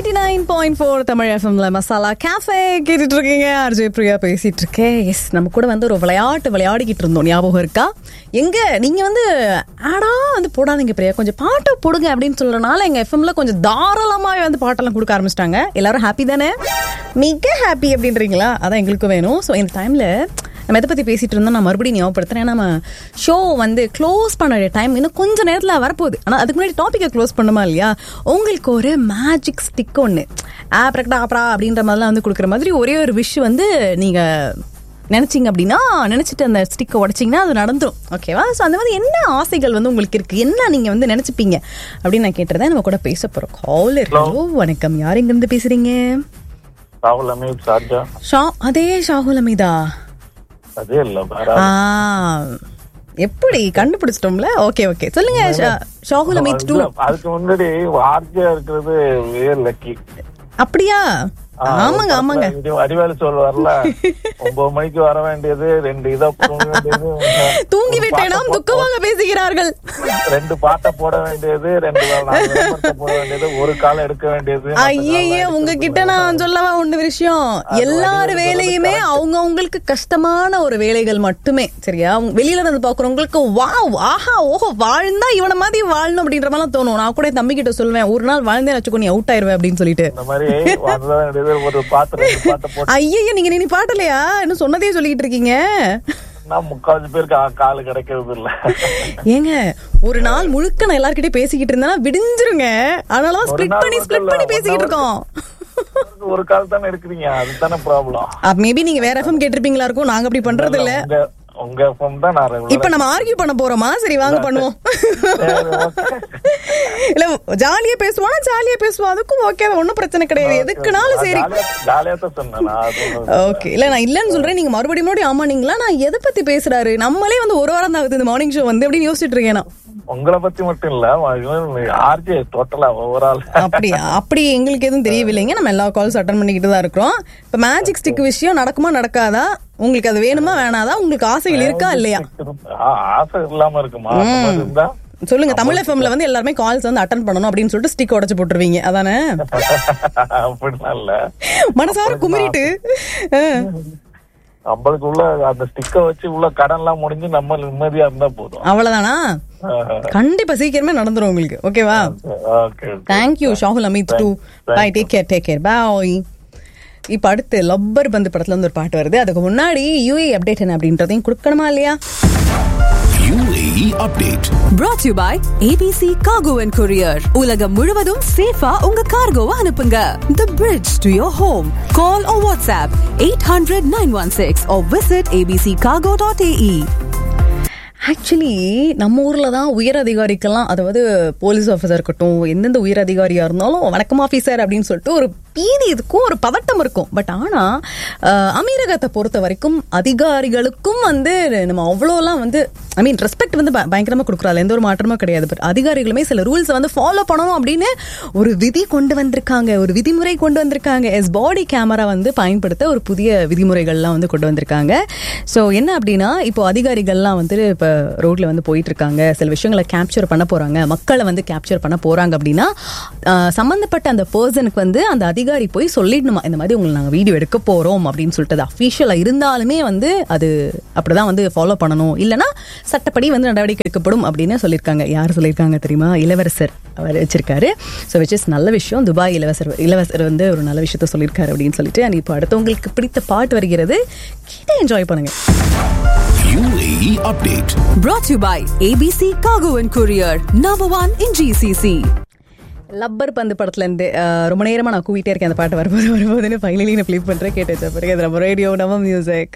Eighty nine point four Tamil எஃப்எம்ல masala cafe கேட்டுட்டு இருக்கீங்க அர்ஜய் பிரியா பேசிட்டு இருக்கேன் எஸ் நம்ம கூட வந்து ஒரு விளையாட்டு விளையாடிக்கிட்டு இருந்தோம் ஞாபகம் இருக்கா எங்க நீங்க வந்து ஆடா வந்து போடாதீங்க பிரியா கொஞ்சம் பாட்டை போடுங்க அப்படின்னு சொல்றனால எங்க எஃப்எம்ல கொஞ்சம் தாராளமாவே வந்து பாட்டெல்லாம் கொடுக்க ஆரம்பிச்சிட்டாங்க எல்லாரும் ஹாப்பி தானே மிக ஹாப்பி அப்படின்றீங்களா அதான் எங்களுக்கும் வேணும் ஸோ இந்த டைம்ல நம்ம எதை பற்றி பேசிட்டு இருந்தோம் நான் மறுபடியும் ஞாபகப்படுத்துறேன் நம்ம ஷோ வந்து க்ளோஸ் பண்ண டைம் இன்னும் கொஞ்ச நேரத்தில் வரப்போகுது ஆனால் அதுக்கு முன்னாடி டாப்பிக்கை க்ளோஸ் பண்ணுமா இல்லையா உங்களுக்கு ஒரு மேஜிக் ஸ்டிக் ஒன்று ஆப்ரக்டா ஆப்ரா அப்படின்ற மாதிரிலாம் வந்து கொடுக்குற மாதிரி ஒரே ஒரு விஷ் வந்து நீங்கள் நினச்சிங்க அப்படின்னா நினச்சிட்டு அந்த ஸ்டிக்கை உடச்சிங்கன்னா அது நடந்துரும் ஓகேவா ஸோ அந்த மாதிரி என்ன ஆசைகள் வந்து உங்களுக்கு இருக்குது என்ன நீங்கள் வந்து நினச்சிப்பீங்க அப்படின்னு நான் கேட்டுறதேன் நம்ம கூட பேச போகிறோம் காலர் ஹலோ வணக்கம் யார் இங்கேருந்து பேசுகிறீங்க ராகுல் அமீத் சார்ஜா ஷா அதே ஷாகுல் அமீதா அதே இல்ல வேற ஆ, எப்படி கண்டுபிடிச்சிட்டோம்ல ஓகே ஓகே சொல்லுங்க ஷா- ஷாகுல் அமித் டூ இல்ல, அதுக்கு முன்னாடி ஆர்ஜியா இருக்கிறது வேர் லக்கி அப்படியா ஆமாங்க ஆமாங்க அடிவேலு சொல் வரல ஒன்பது மணிக்கு வர வேண்டியது ரெண்டு இதை தூங்க வேண்டியது தூங்கி ஒரு விட்டேனாம் பாட்டை போ- துக்கமாக பேசுகிறார்கள் ரெண்டு பாட்டை போட வேண்டியது ரெண்டு நாலு விளம்பரத்தை போட வேண்டியது ஒரு காலம் எடுக்க வேண்டியது மத்த ஐயே காலம் எடுக்க உங்ககிட்ட முடியாது. நான் சொல்லவா ஒண்ணு விஷயம் எல்லார் வேலையுமே அவங்க அவங்களுக்கு கஷ்டமான ஒரு வேலைகள் மட்டுமே சரியா அவங்க வெளியில இருந்து பாக்குறவங்களுக்கு வாவ் ஆஹா ஓஹோ வாழ்ந்தா இவன மாதிரி வாழணும் அப்படின்ற மாதிரி தோணும் நான் கூட என் தம்பி கிட்ட சொல்லுவேன் ஒரு நாள் வாழ்ந்தேன் வச்சுக்கோ நீ அவுட் ஆயிருவேன் அப்படின்னு சொல்லிட்டு இந்த மாதிரி வந்தா வேண்டியது ஒரு பாட்டு ரெண்டு பாட்டை போட்டு ஐயே நீங்க நீ பாட்டலையா இன்னும் சொன்னதே சொல்லிட்டு இருக்கீங்க நான் முக்கால் பேருக்கு ஆ- காலு கிடைக்கிறது இல்ல ஏங்க ஒரு நாள் முழுக்க நான் எல்லார்கிட்டயும் பேசிக்கிட்டு இருந்தேன்னா விடிஞ்சிருங்க அதனாலதான் ஒரு ஸ்பிளிட் நாள் பண்ணி மட்டும் ஸ்பிளிட் இல்ல, பண்ணி one பேசிக்கிட்டு hour. இருக்கோம் ஒரு கால் தானே எடுக்கிறீங்க அதுதானே ப்ராப்ளம் மேபி நீங்க வேற எஃப்எம் கேட்டிருப்பீங்களா இருக்கும் நாங்க அப்படி பண்றது இல்ல உங்க உங்க phone தான் நான் regular இப்ப நம்ம ஆர்கியூ பண்ண போறோமா சரி வாங்க பண்ணுவோம் சரி, okay. இல்ல ஜாலியா பேசுவானா ஜாலியா பேசுவோம் அதுக்கும் ஓகே ஒன்னும் பிரச்சனை கிடையாது எதுக்குனாலும் சரி ஜாலியா- ஜாலியா தான் சொன்னேன் நான் அது ஒண்ணும் ஓகே இல்ல நான் இல்லன்னு சொல்றேன் நீங்க மறுபடியும் மறுபடியும் ஆமானீங்களா நான் எதை பத்தி பேசுறாரு நம்மளே வந்து ஒரு வாரம் தான் ஆகுது இந்த மார்னிங் ஷோ வந்து அப்படின்னு யோசிச்சுட்டு இருக்கேன் நான் உங்களை பத்தி மட்டும் இல்ல ஆர்ஜே டோட்டலா ஓவரால் அப்படியா அப்படி எங்களுக்கு எதுவும் தெரியவில்லைங்க நம்ம எல்லா கால்ஸ் அட்டன் பண்ணிக்கிட்டு தான் இருக்கிறோம் இப்ப மேஜிக் ஸ்டிக் விஷயம் நடக்குமா நடக்காதா உங்களுக்கு அது வேணுமா வேணாதா உங்களுக்கு ஆசைகள் இருக்கா இல்லையா ஆசை இல்லாம இருக்குமா அந்த மாதிரி இருந்தா சொல்லுங்க தமிழ் எஃப்எம்ல வந்து எல்லாருமே கால்ஸ் வந்து அட்டன் பண்ணணும் அப்படின்னு சொல்லிட்டு ஸ்டிக் உடைச்சு போட்டுருவீங்க அதானே அப்படிலாம் இல்ல மனசார குமிரிட்டு அஹ். நம்மளுக்கு உள்ள அந்த ஸ்டிக்கை வச்சு உள்ள கடன் எல்லாம் முடிஞ்சு நம்ம நிம்மதியா இருந்தா போதும் அவ்வளவுதானா கண்டிப்பா சீக்கிரமே நடந்துரும் உங்களுக்கு ஓகேவா okay thank you Shahul Amit too bye take care take care bye இப்ப அடுத்து லப்பர் பந்து படத்துல இருந்து ஒரு பாட்டு வருது அதுக்கு முன்னாடி யூஏ அப்டேட் என்ன அப்படின்றதையும் கொடுக்கணுமா இல்லையா UAE update. brought to you by ABC Cargo and Courier. உலகம் முழுவதும் சேஃபா உங்க கார்கோவை அனுப்புங்க. The bridge to your home. Call or WhatsApp 800-916 or visit abccargo.ae. Actually நம்ம ஊர்ல தான் உயர் அதிகாரிக்கெல்லாம் அதாவது போலீஸ் ஆஃபீஸர் இருக்கட்டும் எந்தெந்த உயர் அதிகாரியா இருந்தாலும் வணக்கம் ஆஃபீஸர் அப்படின்னு சொல்லிட்டு ஒரு பீதி இருக்கும் ஒரு பதட்டம் இருக்கும் பட் ஆனா அஹ், அமீரகத்தை பொறுத்த வரைக்கும் அதிகாரிகளுக்கும் வந்து நம்ம அவ்வளோலாம் வந்து ஐ மீன் ரெஸ்பெக்ட் வந்து ப- பயங்கரமா கொடுக்குறாள் எந்த ஒரு மாற்றமும் கிடையாது பட் அதிகாரிகளுமே சில ரூல்ஸை வந்து ஃபாலோ பண்ணணும் அப்படின்னு ஒரு விதி கொண்டு வந்திருக்காங்க ஒரு விதிமுறை கொண்டு வந்திருக்காங்க எஸ் பாடி கேமரா வந்து பயன்படுத்த ஒரு புதிய விதிமுறைகள்லாம் வந்து கொண்டு வந்திருக்காங்க ஸோ என்ன அப்படின்னா இப்போ அதிகாரிகள்லாம் வந்து இப்போ ரோட்ல வந்து போயிட்டு இருக்காங்க சில விஷயங்களை கேப்சர் பண்ண போறாங்க மக்களை வந்து கேப்சர் பண்ண போறாங்க அப்படின்னா ஆஹ், சம்பந்தப்பட்ட அந்த பர்சனுக்கு வந்து அந்த அதிகாரி போய் சொல்லிடணுமா இந்த மாதிரி உங்களை நாங்கள் வீடியோ எடுக்க போறோம் அப்படின்னு சொல்லிட்டு அது அஃபீஷியலாக இருந்தாலுமே வந்து அது அப்படிதான் வந்து ஃபாலோ பண்ணணும் இல்லைன்னா சட்டப்படி வந்து நடவடிக்கை எடுக்கப்படும் அப்படின்னு சொல்லியிருக்காங்க யார் சொல்லியிருக்காங்க தெரியுமா இளவரசர் அவர் வச்சிருக்காரு ஸோ விச் இஸ் நல்ல விஷயம் துபாய் இளவரசர் இளவரசர் வந்து ஒரு நல்ல விஷயத்த சொல்லியிருக்காரு அப்படின்னு சொல்லிட்டு and இப்போ அடுத்தவங்களுக்கு பிடித்த பாட்டு வருகிறது கேட்டு என்ஜாய் பண்ணுங்க UAE update. Brought to you by ABC Cargo and Courier. Number one in GCC. Lubber Pandhu படத்துல இருந்து அஹ், ரொம்ப நேரமா நான் கூவிட்டே இருக்கேன் அந்த பாட்டு வரும்போது வரும்போதுன்னு ஃபைனலி நான் ப்ளே பண்றேன் கேட்டு வச்ச பிறகு அது நம்ம ரேடியோ நம்ம மியூசிக்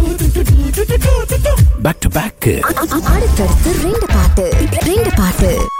Back to back. அடுத்தடுத்து ரெண்டு பாட்டு ரெண்டு பாட்டு